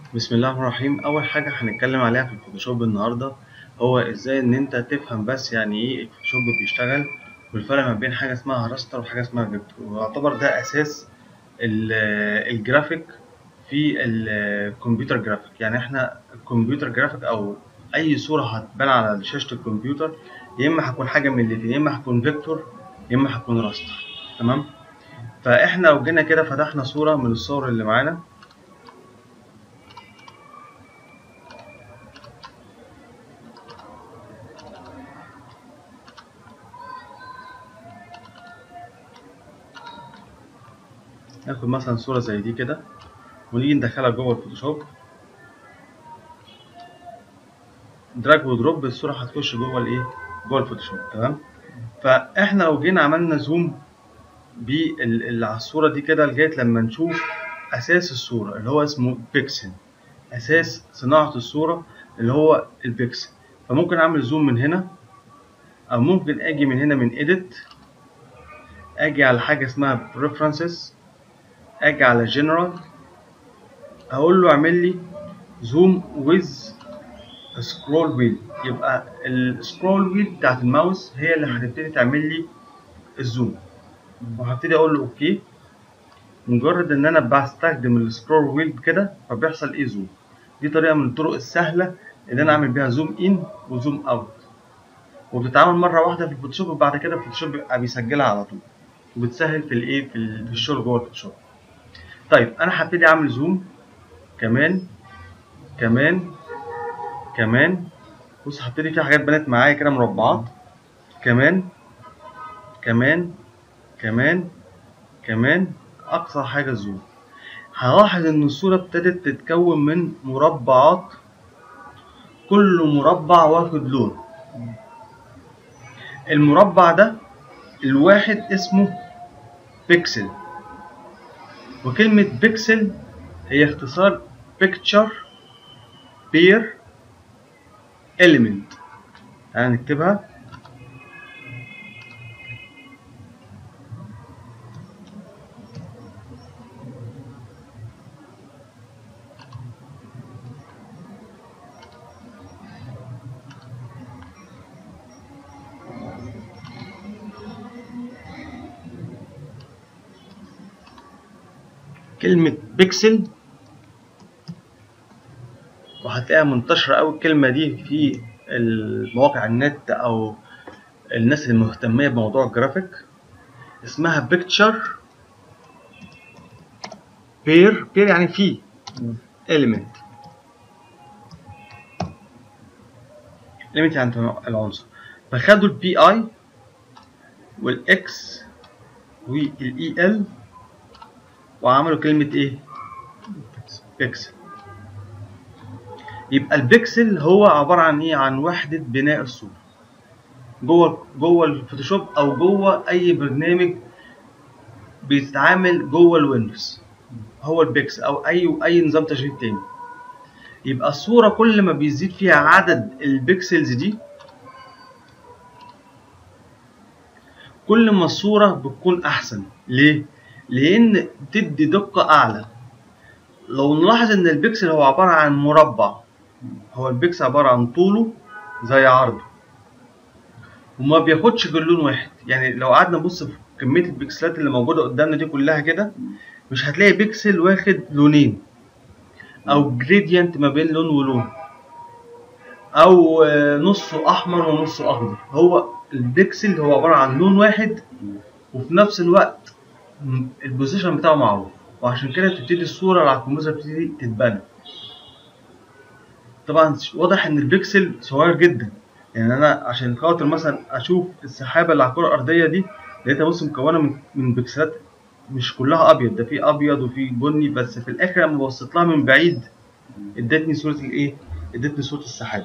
بسم الله الرحمن الرحيم اول حاجه هنتكلم عليها في الفوتوشوب النهارده هو ازاي ان انت تفهم بس يعني ايه الفوتوشوب بيشتغل والفرق ما بين حاجه اسمها راستر وحاجه اسمها فيكتور ويعتبر ده اساس ال- الجرافيك في الكمبيوتر جرافيك يعني احنا الكمبيوتر جرافيك او اي صوره هتبان على شاشه الكمبيوتر يا اما هتكون حاجه من الاتنين يا اما هتكون فيكتور يا اما هتكون راستر تمام فاحنا لو جينا كده فتحنا صوره من الصور اللي معانا ناخد مثلا صورة زي دي كده ونيجي ندخلها جوه الفوتوشوب دراج ودروب الصورة هتخش جوه الايه جوه الفوتوشوب تمام فاحنا لو جينا عملنا زوم بال- على الصورة دي كده لغاية لما نشوف أساس الصورة اللي هو اسمه بيكسل أساس صناعة الصورة اللي هو البيكسل فممكن أعمل زوم من هنا أو ممكن أجي من هنا من إيديت أجي على حاجة اسمها preferences اجي على جنرال اقول له اعمل لي زوم ويز سكرول ويل يبقى السكرول ويل بتاعت الماوس هي اللي هتبتدي تعمل لي الزوم وهبتدي اقول له اوكي مجرد ان انا بستخدم السكرول ويل كده فبيحصل ايه زوم دي طريقه من الطرق السهله ان انا اعمل بيها زوم ان وزوم اوت وبتتعمل مره واحده في الفوتوشوب وبعد كده الفوتوشوب بيبقى بيسجلها على طول وبتسهل في الايه في ال- في الشغل جوه الفوتوشوب طيب انا هبتدي اعمل زوم كمان كمان كمان بص هبتدي في حاجات بنات معايا كده مربعات كمان كمان كمان كمان اقصى حاجه زوم هلاحظ ان الصوره ابتدت تتكون من مربعات كل مربع واخد لون المربع ده الواحد اسمه بيكسل وكلمة بيكسل هي اختصار picture pair element تعالى نكتبها كلمة بيكسل وهتلاقيها منتشرة أوي الكلمة دي في المواقع النت أو الناس المهتمية بموضوع الجرافيك اسمها بيكتشر بير بير يعني في element element يعني العنصر فخدوا البي اي والاكس والاي ال وعملوا كلمة ايه؟ بيكسل يبقى البيكسل هو عبارة عن ايه؟ عن وحدة بناء الصورة جوه جوه الفوتوشوب او جوه اي برنامج بيتعامل جوه الويندوز هو البيكسل او اي اي نظام تشغيل تاني يبقى الصورة كل ما بيزيد فيها عدد البيكسلز دي كل ما الصورة بتكون أحسن ليه؟ لأن بتدي دقة أعلى لو نلاحظ إن البكسل هو عبارة عن مربع هو البكسل عبارة عن طوله زي عرضه وما بياخدش غير لون واحد يعني لو قعدنا نبص في كمية البكسلات اللي موجودة قدامنا دي كلها كده مش هتلاقي بيكسل واخد لونين أو جريدينت ما بين لون ولون أو آه، نصه أحمر ونصه أخضر هو البيكسل هو عبارة عن لون واحد وفي نفس الوقت م- البوزيشن بتاعه معروف وعشان كده تبتدي الصورة اللي على الكمبيوتر تبتدي تتبنى طبعا واضح ان البيكسل صغير جدا يعني انا عشان خاطر مثلا اشوف السحابة اللي على الكرة الارضية دي لقيتها بص مكونة من من بيكسلات مش كلها ابيض ده في ابيض وفي بني بس في الاخر لما بصيت لها من بعيد ادتني صورة الايه ادتني صورة السحاب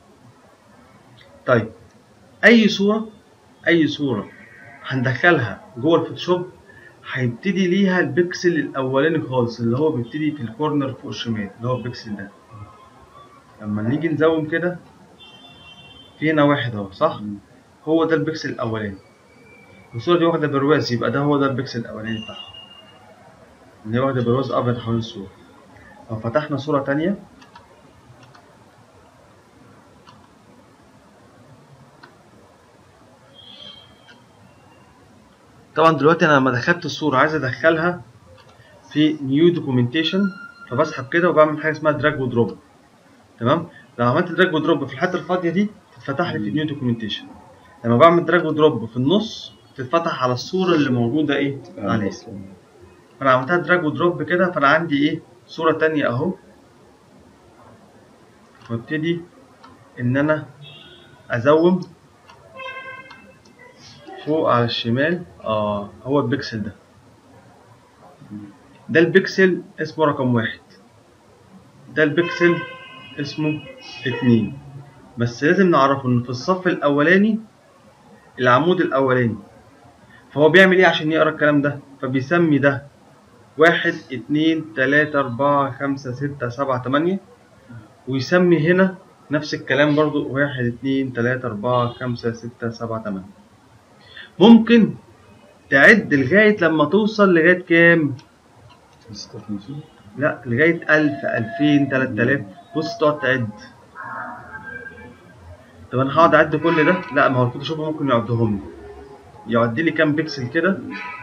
طيب اي صورة اي صورة هندخلها جوه الفوتوشوب هيبتدي ليها البكسل الاولاني خالص اللي هو بيبتدي في الكورنر فوق الشمال اللي هو البكسل ده لما نيجي نزوم كده في هنا واحد اهو صح هو ده البكسل الاولاني الصورة دي واخدة برواز يبقى ده هو ده البكسل الأولاني بتاعها اللي هي واخدة برواز أبيض حوالين الصورة لو فتحنا صورة تانية طبعا دلوقتي انا لما دخلت الصورة عايز ادخلها في نيو دوكيومنتيشن فبسحب كده وبعمل حاجة اسمها دراج ودروب تمام لو عملت دراج ودروب في الحتة الفاضية دي تتفتح لي في نيو دوكيومنتيشن لما بعمل دراج ودروب في النص تتفتح على الصورة اللي موجودة ايه عليها فانا عملتها دراج ودروب كده فانا عندي ايه صورة تانية اهو وابتدي ان انا ازوم فوق على الشمال اه هو البكسل ده ده البكسل اسمه رقم واحد ده البكسل اسمه اتنين بس لازم نعرفه ان في الصف الاولاني العمود الاولاني فهو بيعمل ايه عشان يقرا الكلام ده فبيسمي ده واحد اتنين تلاتة اربعة خمسة ستة سبعة تمانية ويسمي هنا نفس الكلام برضو واحد اتنين تلاتة اربعة خمسة ستة سبعة تمانية ممكن تعد لغاية لما توصل لغاية كام؟ لا لغاية ألف ألفين تلات آلاف بص تقعد تعد طب أنا هقعد أعد كل ده؟ لا ما هو الفوتوشوب ممكن يعدهم لي يعد لي كام بيكسل كده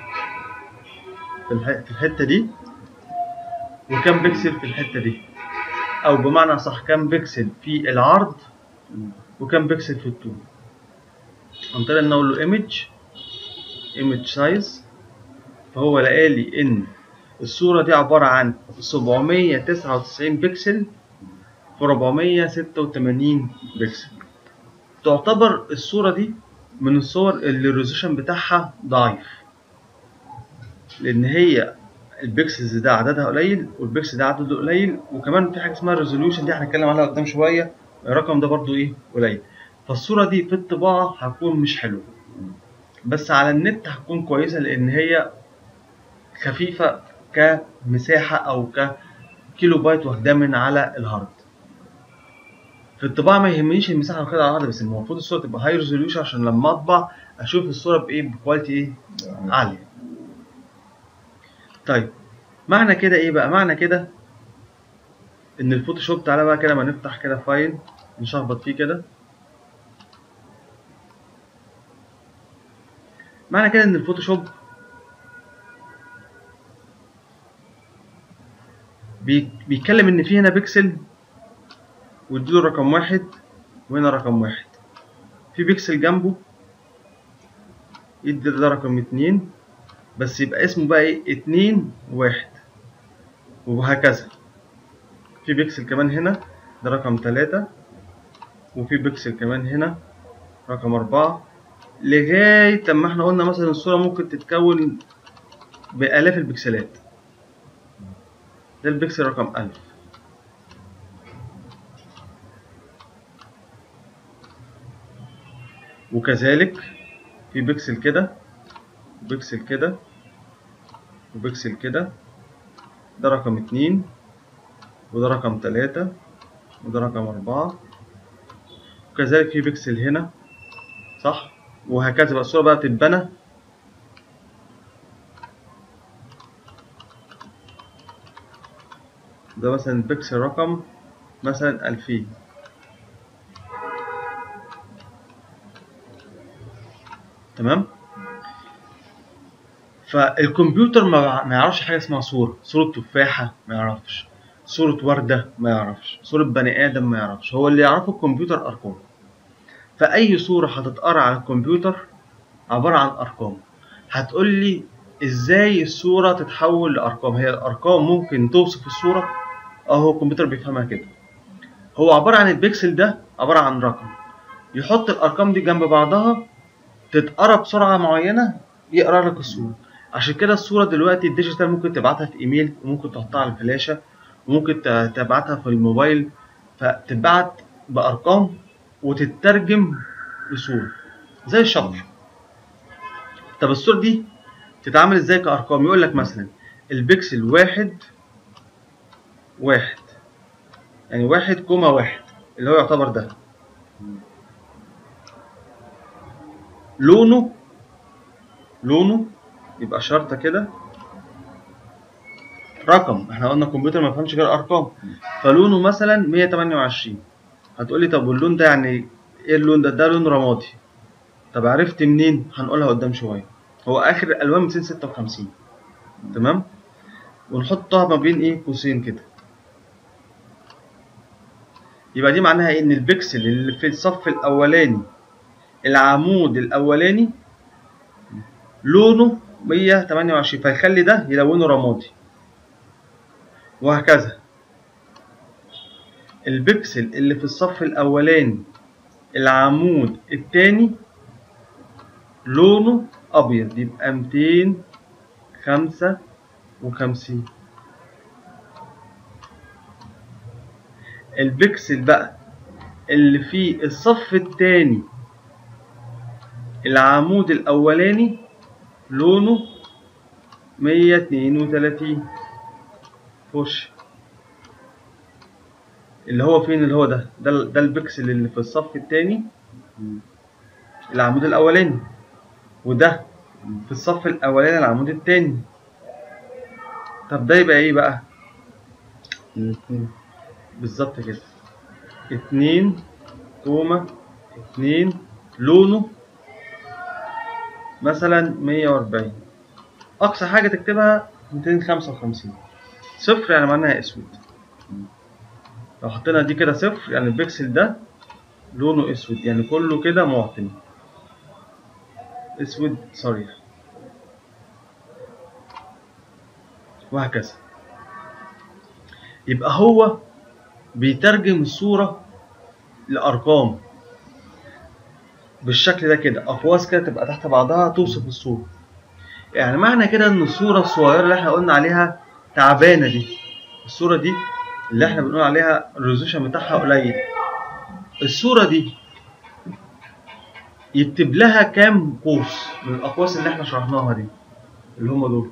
في الح- في الحتة دي وكام بيكسل في الحتة دي أو بمعنى صح كام بيكسل في العرض وكام بيكسل في الطول قمت انا اقول له ايمج ايمج سايز فهو لقى لي ان الصورة دي عبارة عن 799 بكسل في 486 بكسل تعتبر الصورة دي من الصور اللي الريزولوشن بتاعها ضعيف لأن هي البكسلز ده عددها قليل والبكسل ده عدده قليل وكمان في حاجة اسمها الريزوليوشن دي هنتكلم عنها قدام شوية الرقم ده برضو ايه قليل فالصورة دي في الطباعة هتكون مش حلوة بس على النت هتكون كويسة لأن هي خفيفة كمساحة أو ككيلو بايت واخداه من على الهارد في الطباعة ما يهمنيش المساحة واخدها على الهارد بس المفروض الصورة تبقى هاي ريزوليوشن عشان لما أطبع أشوف الصورة بإيه بكواليتي إيه عالية طيب معنى كده إيه بقى معنى كده إن الفوتوشوب تعالى بقى كده ما نفتح كده فايل نشخبط فيه كده معنى كده ان الفوتوشوب بي- بيتكلم ان في هنا بيكسل واديله رقم واحد وهنا رقم واحد في بيكسل جنبه يدي ده رقم اتنين بس يبقى اسمه بقى ايه اتنين واحد وهكذا في بيكسل كمان هنا ده رقم تلاتة وفي بيكسل كمان هنا رقم أربعة لغاية لما احنا قلنا مثلا الصورة ممكن تتكون بآلاف البكسلات ده البكسل رقم ألف وكذلك في بكسل كده وبكسل كده وبكسل كده ده رقم اتنين وده رقم تلاتة وده رقم أربعة وكذلك في بكسل هنا صح وهكذا بقى الصورة بقى تتبنى ده مثلا البكسل رقم مثلا ألفين تمام فالكمبيوتر ما ما يعرفش حاجة اسمها صورة صورة تفاحة ما يعرفش صورة وردة ما يعرفش صورة بني آدم ما يعرفش هو اللي يعرفه الكمبيوتر أرقام فأي صورة هتتقرا على الكمبيوتر عبارة عن أرقام هتقول لي إزاي الصورة تتحول لأرقام هي الأرقام ممكن توصف الصورة أه هو الكمبيوتر بيفهمها كده هو عبارة عن البكسل ده عبارة عن رقم يحط الأرقام دي جنب بعضها تتقرا بسرعة معينة يقرا لك الصورة عشان كده الصورة دلوقتي الديجيتال ممكن تبعتها في إيميل وممكن تحطها على الفلاشة وممكن ت- تبعتها في الموبايل فتتبعت بأرقام وتترجم لصورة زي الشطر طب الصورة دي تتعامل ازاي كأرقام يقول لك مثلا البكسل واحد واحد يعني واحد كوما واحد اللي هو يعتبر ده لونه لونه يبقى شرطة كده رقم احنا قلنا الكمبيوتر ما يفهمش غير ارقام فلونه مثلا 128 هتقولي طب واللون ده يعني ايه اللون ده ده لون رمادي طب عرفت منين هنقولها قدام شويه هو اخر الالوان 256 تمام ونحطها ما بين ايه قوسين كده يبقى دي معناها ايه ان البكسل اللي في الصف الاولاني العمود الاولاني لونه 128 فيخلي ده يلونه رمادي وهكذا البكسل اللي في الصف الاولاني العمود التاني لونه ابيض يبقى 255 البكسل بقى اللي في الصف التاني العمود الاولاني لونه 132 خش اللي هو فين اللي هو ده ده, ده البكسل اللي في الصف التاني العمود الاولاني وده في الصف الاولاني العمود التاني طب ده يبقى ايه بقى بالظبط كده اتنين كوما اتنين لونه مثلا مية وأربعين أقصى حاجة تكتبها ميتين خمسة وخمسين صفر يعني معناها أسود لو حطينا دي كده صفر يعني البكسل ده لونه أسود يعني كله كده معتم أسود صريح وهكذا يبقى هو بيترجم الصورة لأرقام بالشكل ده كده أقواس كده تبقى تحت بعضها توصف الصورة يعني معنى كده إن الصورة الصغيرة اللي احنا قلنا عليها تعبانة دي الصورة دي اللي احنا بنقول عليها الريزولوشن بتاعها قليل الصورة دي يكتب لها كام قوس من الأقواس اللي احنا شرحناها دي اللي هم دول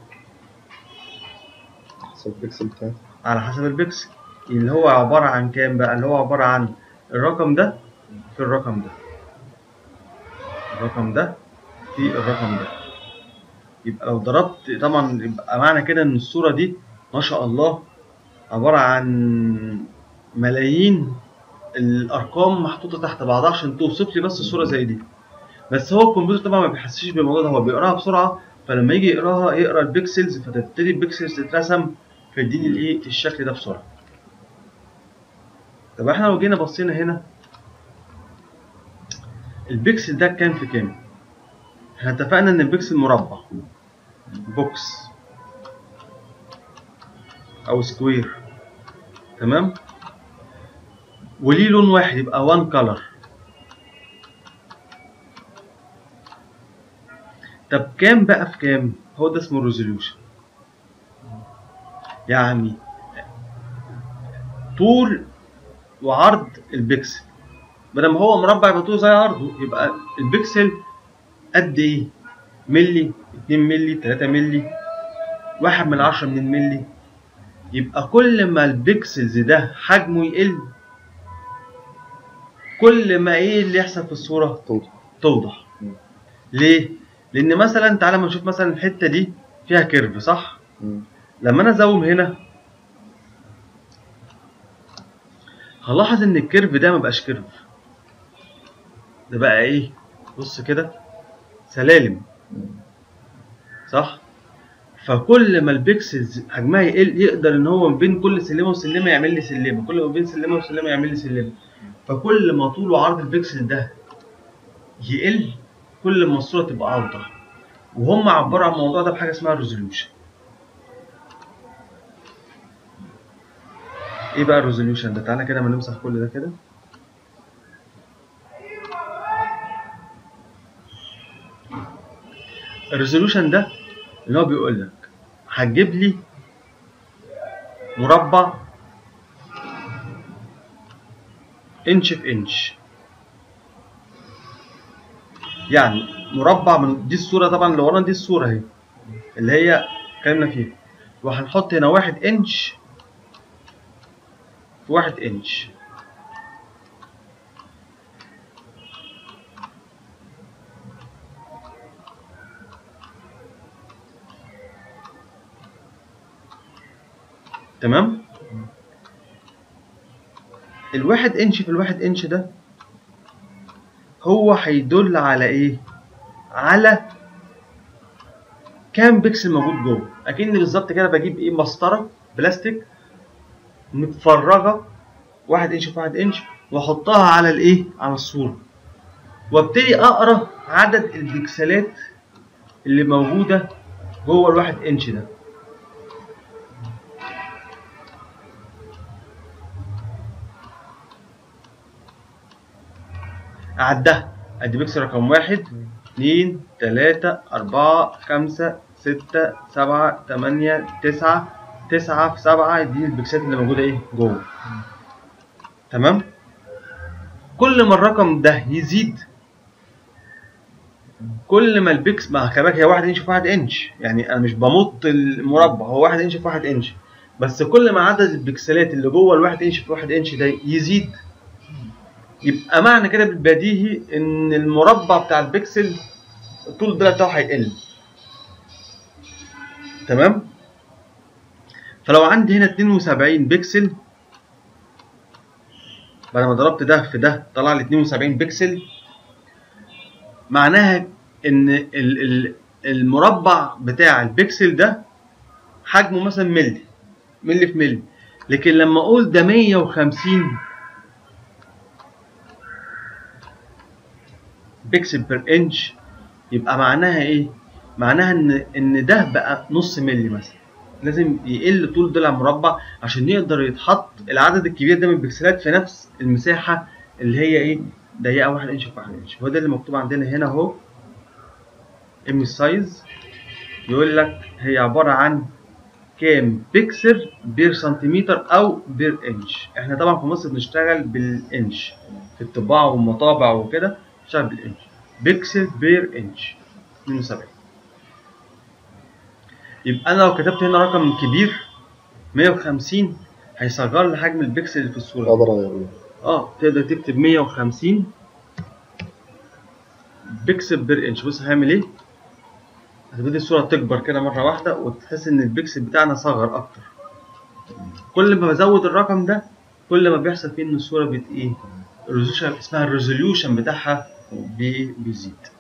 حسب البكسل بتاعتي على حسب البكسل اللي هو عبارة عن كام بقى اللي هو عبارة عن الرقم ده في الرقم ده الرقم ده في الرقم ده يبقى لو ضربت طبعا يبقى معنى كده ان الصورة دي ما شاء الله عبارة عن ملايين الارقام محطوطة تحت بعضها عشان توصف لي بس صورة زي دي بس هو الكمبيوتر طبعا ما بيحسش بالموضوع ده هو بيقراها بسرعة فلما يجي يقراها يقرا البكسلز فتبتدي البكسلز تترسم فيديني الايه الشكل ده بسرعة طب احنا لو جينا بصينا هنا البكسل ده كام في كام احنا اتفقنا ان البكسل مربع بوكس او سكوير تمام وليه لون واحد يبقى وان كلر طب كام بقى في كام هو ده اسمه الريزوليوشن يعني طول وعرض البكسل بدل ما هو مربع يبقى طوله زي عرضه يبقى البكسل قد ايه ملي 2 ملي 3 ملي واحد من عشرة من الملي يبقى كل ما البكسلز ده حجمه يقل كل ما ايه اللي يحصل في الصورة توضح توضح مم. ليه لان مثلا تعالى ما نشوف مثلا الحتة دي فيها كيرف صح مم. لما انا ازوم هنا هلاحظ ان الكيرف ده ما بقاش كيرف ده بقى ايه بص كده سلالم مم. صح فكل ما البكسلز حجمها يقل يقدر ان هو ما بين كل سلمه وسلمه يعمل لي سلمه كل ما بين سلمه وسلمه يعمل لي سلمه فكل ما طول وعرض البكسل ده يقل كل ما الصوره تبقى اوضح وهم عبروا عن الموضوع ده بحاجه اسمها ريزوليوشن ايه بقى الريزوليوشن ده تعالى كده ما نمسح كل ده كده الريزوليوشن ده اللي هو بيقول لك هتجيب لي مربع انش في انش يعني مربع من دي الصورة طبعا اللي ورانا دي الصورة اهي اللي هي اتكلمنا فيها وهنحط هنا واحد انش في واحد انش تمام الواحد انش في الواحد انش ده هو هيدل على ايه على كام بيكسل موجود جوه اكن بالظبط كده بجيب ايه مسطره بلاستيك متفرغه واحد انش في واحد انش واحطها على الايه على الصوره وابتدي اقرا عدد البكسلات اللي موجوده جوه الواحد انش ده أعدها أدي بيكسل رقم واحد اتنين تلاتة أربعة خمسة ستة سبعة تمانية تسعة تسعة في سبعة دي البكسلات اللي موجودة إيه جوه تمام كل ما الرقم ده يزيد كل ما البيكس ما خلي بالك هي واحد انش في واحد انش يعني انا مش بمط المربع هو واحد انش في واحد انش بس كل ما عدد البكسلات اللي جوه الواحد انش في واحد انش ده يزيد يبقى معنى كده بالبديهي ان المربع بتاع البكسل الطول الضلع بتاعه هيقل تمام فلو عندي هنا 72 بكسل بعد ما ضربت ده في ده طلع لي 72 بكسل معناها ان ال- ال- المربع بتاع البكسل ده حجمه مثلا ملي ملي في ملي لكن لما اقول ده 150 بيكسل بير انش يبقى معناها ايه معناها ان ان ده بقى نص ملي مثلا لازم يقل طول ضلع مربع عشان يقدر يتحط العدد الكبير ده من البكسلات في نفس المساحه اللي هي ايه ضيقه 1 انش في 1 انش هو ده اللي مكتوب عندنا هنا اهو ام سايز يقول لك هي عباره عن كام بيكسل بير سنتيمتر او بير انش احنا طبعا في مصر بنشتغل بالانش في الطباعه والمطابع وكده بنشتغل بالانش بيكسل بير انش 72 يبقى انا لو كتبت هنا رقم كبير 150 هيصغر لي حجم البكسل اللي في الصوره اقدر اغيره اه تقدر تكتب 150 بيكسل بير انش بص هعمل ايه هتبتدي الصوره تكبر كده مره واحده وتحس ان البيكسل بتاعنا صغر اكتر كل ما بزود الرقم ده كل ما بيحصل فيه ان الصوره بت ايه الريزولوشن اسمها الريزوليوشن بتاعها بي- بيزيد